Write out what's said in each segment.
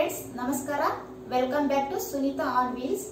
friends ನಮಸ್ಕಾರ welcome back to Sunita on wheels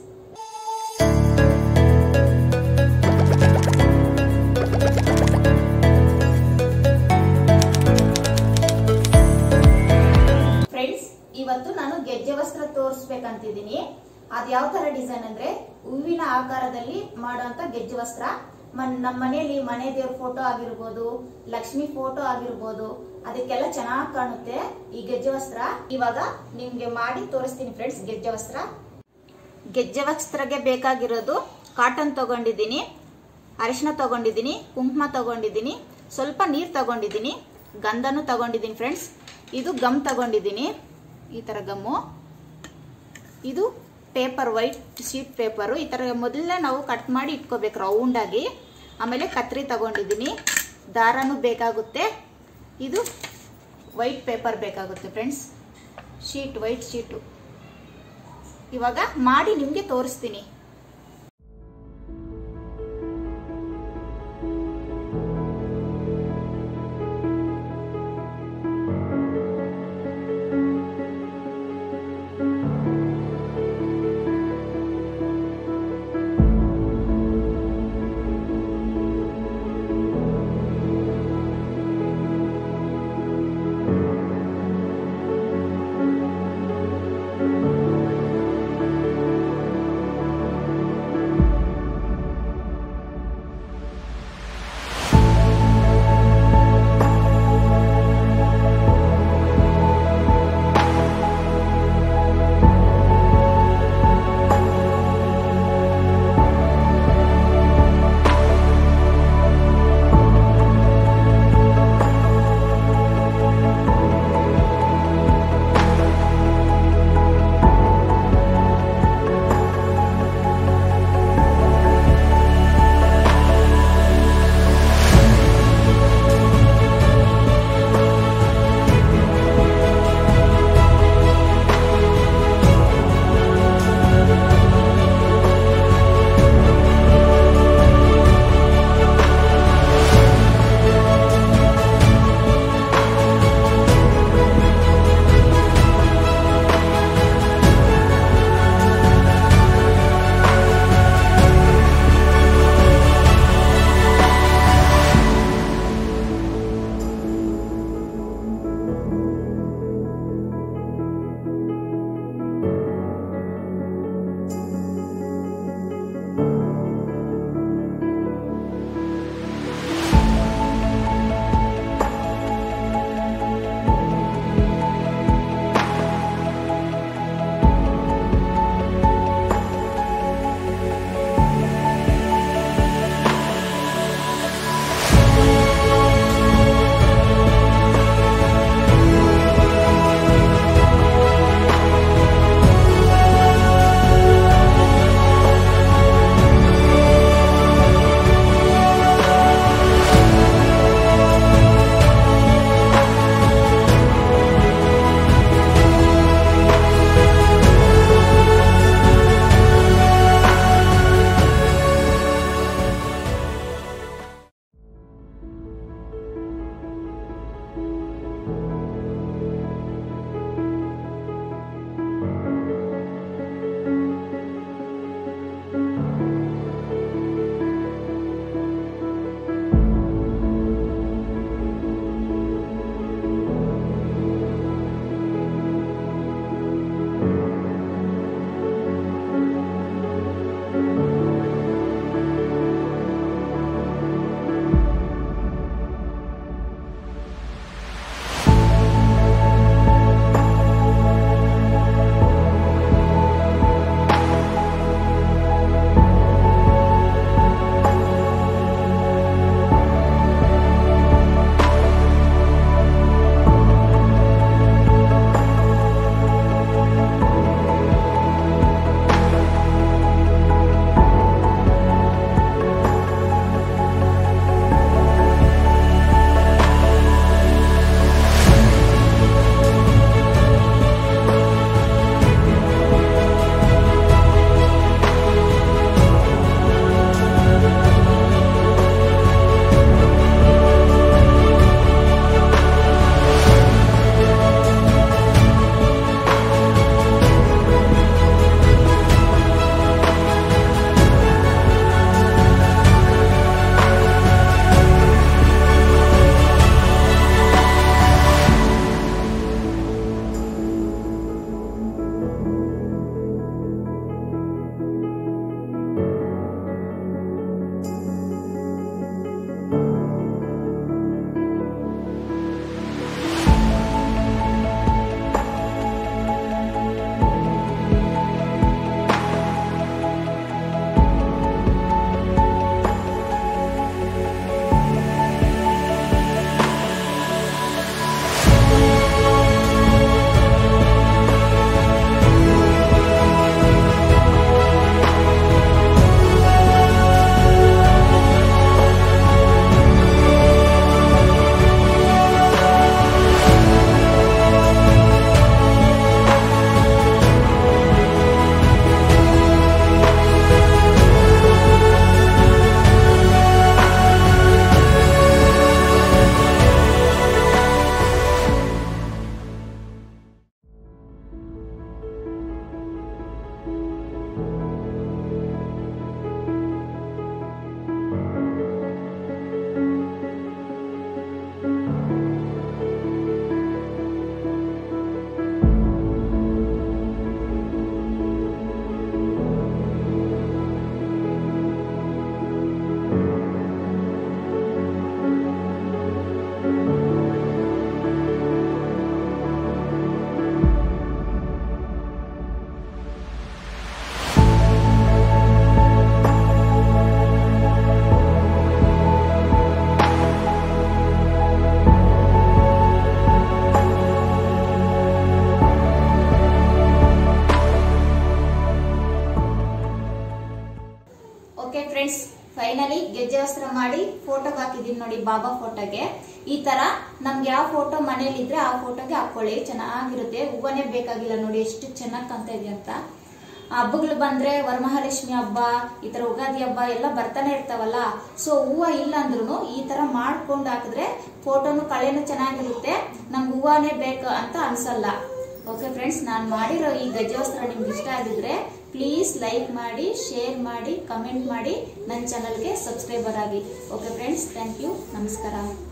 friends ಇವತ್ತು ನಾನು ಗೆಜ್ಜೆ ವಸ್ತ್ರ ತೋರಿಸ್ಬೇಕಂತಿದ್ದೀನಿ ಅದ್ ಯಾವ ತರ ಡಿಸೈನ್ ಅಂದ್ರೆ ಹೂವಿನ ಆಕಾರದಲ್ಲಿ ಮಾಡುವಂತ ಗೆಜ್ಜೆ ವಸ್ತ್ರ ಮನ್- ನಮ್ಮ ಮನೆಯಲ್ಲಿ ಮನೆ ದೇವ್ರ ಫೋಟೋ ಆಗಿರ್ಬೋದು ಲಕ್ಷ್ಮಿ ಫೋಟೋ ಆಗಿರ್ಬೋದು ಅದಕ್ಕೆಲ್ಲ ಚೆನ್ನಾಗಿ ಕಾಣುತ್ತೆ ಈ ಗೆಜ್ಜೆ ವಸ್ತ್ರ ಇವಾಗ ನಿಮ್ಗೆ ಮಾಡಿ ತೋರಿಸ್ತೀನಿ ಫ್ರೆಂಡ್ಸ್ ಗೆಜ್ಜೆ ವಸ್ತ್ರ ಗೆಜ್ಜೆ ವಸ್ತ್ರಗೆ ಬೇಕಾಗಿರೋದು ಕಾಟನ್ ತಗೊಂಡಿದ್ದೀನಿ ಅರಿಶಿನ ತಗೊಂಡಿದ್ದೀನಿ ಕುಂಕುಮ ತಗೊಂಡಿದ್ದೀನಿ ಸ್ವಲ್ಪ ನೀರು ತಗೊಂಡಿದ್ದೀನಿ ಗಂಧನೂ ತಗೊಂಡಿದ್ದೀನಿ ಫ್ರೆಂಡ್ಸ್ ಇದು ಗಮ್ ತಗೊಂಡಿದ್ದೀನಿ ಈ ಥರ ಗಮ್ಮು ಇದು ಪೇಪರ್ ವೈಟ್ ಶೀಟ್ ಪೇಪರು ಈ ಥರ ಮೊದಲೇ ನಾವು ಕಟ್ ಮಾಡಿ ಇಟ್ಕೋಬೇಕು ರೌಂಡಾಗಿ ಆಮೇಲೆ ಕತ್ರಿ ತಗೊಂಡಿದ್ದೀನಿ ದಾರನೂ ಬೇಕಾಗುತ್ತೆ ಇದು ವೈಟ್ ಪೇಪರ್ ಬೇಕಾಗುತ್ತೆ ಫ್ರೆಂಡ್ಸ್ ಶೀಟ್ ವೈಟ್ ಶೀಟು ಇವಾಗ ಮಾಡಿ ನಿಮಗೆ ತೋರಿಸ್ತೀನಿ ಫೈನಲಿ ಗೆಜ್ಜೆ ವಸ್ತ್ರ ಮಾಡಿ ಫೋಟೋಗೆ ಹಾಕಿದೀನಿ ನೋಡಿ ಬಾಬಾ ಫೋಟೋಗೆ ಈ ತರ ನಮ್ಗೆ ಯಾವ ಫೋಟೋ ಮನೇಲಿ ಇದ್ರೆ ಆ ಫೋಟೋಗೆ ಹಾಕೊಳ್ಳಿ ಚೆನ್ನಾಗಿರುತ್ತೆ ಹೂವನೇ ಬೇಕಾಗಿಲ್ಲ ನೋಡಿ ಎಷ್ಟು ಚೆನ್ನಾಗಿ ಕಾಣ್ತಾ ಇದೆ ಅಂತ ಹಬ್ಬಗಳು ಬಂದ್ರೆ ವರಮಹಾಲಕ್ಷ್ಮಿ ಹಬ್ಬ ಈ ತರ ಉಗಾದಿ ಹಬ್ಬ ಎಲ್ಲ ಬರ್ತಾನೆ ಇರ್ತಾವಲ್ಲ ಸೊ ಹೂವ ಇಲ್ಲ ಅಂದ್ರೂ ಈ ತರ ಮಾಡ್ಕೊಂಡು ಹಾಕಿದ್ರೆ ಫೋಟೋನು ಕಳೆನು ಚೆನ್ನಾಗಿರುತ್ತೆ ನಮ್ಗೆ ಹೂವನೇ ಬೇಕು ಅಂತ ಅನ್ಸಲ್ಲ ಓಕೆ ಫ್ರೆಂಡ್ಸ್ ನಾನು ಮಾಡಿರೋ ಈ ಗಜವಸ್ತ್ರ ನಿಮ್ಗೆ ಇಷ್ಟ ಆಗಿದ್ರೆ ಪ್ಲೀಸ್ ಲೈಕ್ ಮಾಡಿ ಶೇರ್ ಮಾಡಿ ಕಮೆಂಟ್ ಮಾಡಿ ನನ್ನ ಚಾನಲ್ಗೆ ಸಬ್ಸ್ಕ್ರೈಬರ್ ಆಗಿ ಓಕೆ ಫ್ರೆಂಡ್ಸ್ ಥ್ಯಾಂಕ್ ಯು ನಮಸ್ಕಾರ